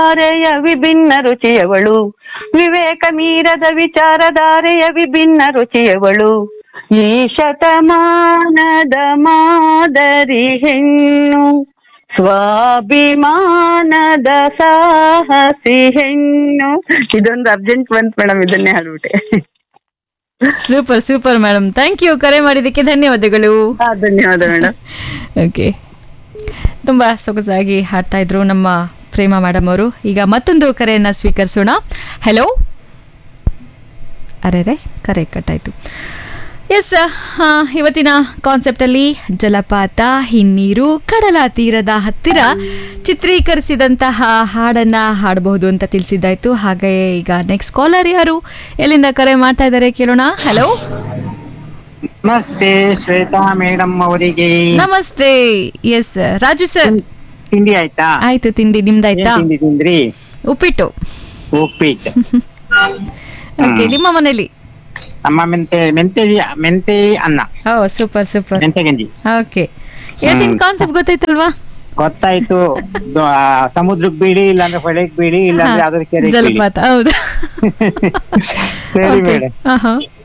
ಧಾರೆಯ ವಿಭಿನ್ನ ರುಚಿಯವಳು ವಿವೇಕ ಮೀರದ ವಿಚಾರಧಾರೆಯ ವಿಭಿನ್ನ ರುಚಿಯವಳು ಈ ಶತಮಾನದ ಮಾದರಿ ಹೆಣ್ಣು ಸ್ವಾಭಿಮಾನದ ಸಾಹಸಿ ಹೆಣ್ಣು ಇದೊಂದು ಅರ್ಜೆಂಟ್ ಬಂತು ಮೇಡಮ್ ಇದನ್ನೇ ಹಾಡ್ಬಿಟ್ಟೆ super super madam thank you ಕರೆ ಮಾಡಿದ್ದಕ್ಕೆ ಧನ್ಯವಾದಗಳು ಹಾ, ಧನ್ಯವಾದ ಮೇಡಮ್ ಓಕೆ ತುಂಬ ಸೊಗಸಾಗಿ ಹಾಡ್ತಾ ಇದ್ರು ನಮ್ಮ ಪ್ರೇಮ ಮೇಡಮ್ ಅವರು ಈಗ ಮತ್ತೊಂದು ಕರೆಯನ್ನ ಸ್ವೀಕರಿಸೋಣ ಹಲೋ ಅರೆ ಕರೆ ಕಟ್ಟಾಯಿತು ಎಸ್ ಇವತ್ತಿನ ಕಾನ್ಸೆಪ್ಟಲ್ಲಿ ಜಲಪಾತ ಹಿನ್ನೀರು ಕಡಲ ತೀರದ ಹತ್ತಿರ ಚಿತ್ರೀಕರಿಸಿದಂತಹ ಹಾಡನ್ನ ಹಾಡಬಹುದು ಅಂತ ತಿಳಿಸಿದ್ದಾಯ್ತು ಹಾಗೆ ಈಗ ನೆಕ್ಸ್ಟ್ ಕಾಲರ್ ಯಾರು ಎಲ್ಲಿಂದ ಕರೆ ಮಾಡ್ತಾ ಇದ್ದಾರೆ ಕೇಳೋಣ ಹಲೋ ನಮಸ್ತೆ ಶ್ವೇತಾ ಮೇಡಮ್ ಅವರಿಗೆ ನಮಸ್ತೆ ಎಸ್ ರಾಜು ಸರ್ ತಿಂಡಿ ಆಯ್ತಾ ಆಯ್ತು ತಿಂಡಿ ಏನ್ ನಿಮ್ದಾಯ್ತಾ ತಿಂಡಿ ತಿಂದ್ರಿ ಉಪ್ಪಿಟ್ಟು ಉಪ್ಪಿಟ್ಟು ಓಕೆ ನಿಮ್ಮ ಮನೇಲಿ ನಮ್ಮ ಮೆಂತೆ ಮೆಂತೆ ಮೆಂತೆ ಅನ್ನ ಓ ಸೂಪರ್ ಸೂಪರ್ ಮೆಂತೆ ಗಂಜಿ ಓಕೆ ಇವತ್ತಿನ ಕಾನ್ಸೆಪ್ಟ್ ಗೊತ್ತಾಯ್ತಲ್ವಾ ಗೊತ್ತಾಯ್ತು ದ- ಆ, ಸಮುದ್ರಕ್ಕೆ ಬೀಳಿ ಇಲ್ಲಾಂದ್ರೆ ಹೊಳೆಗ್ ಬೀಳಿ ಇಲ್ಲಾಂದ್ರೆ ಹಾ, ಯಾವ್ದಾದ್ರು ಕೆರೆ ಜಲಪಾತ ಹೌದು ಸರಿ Okay. ಮೇಡಮ್ ಆಹಾ.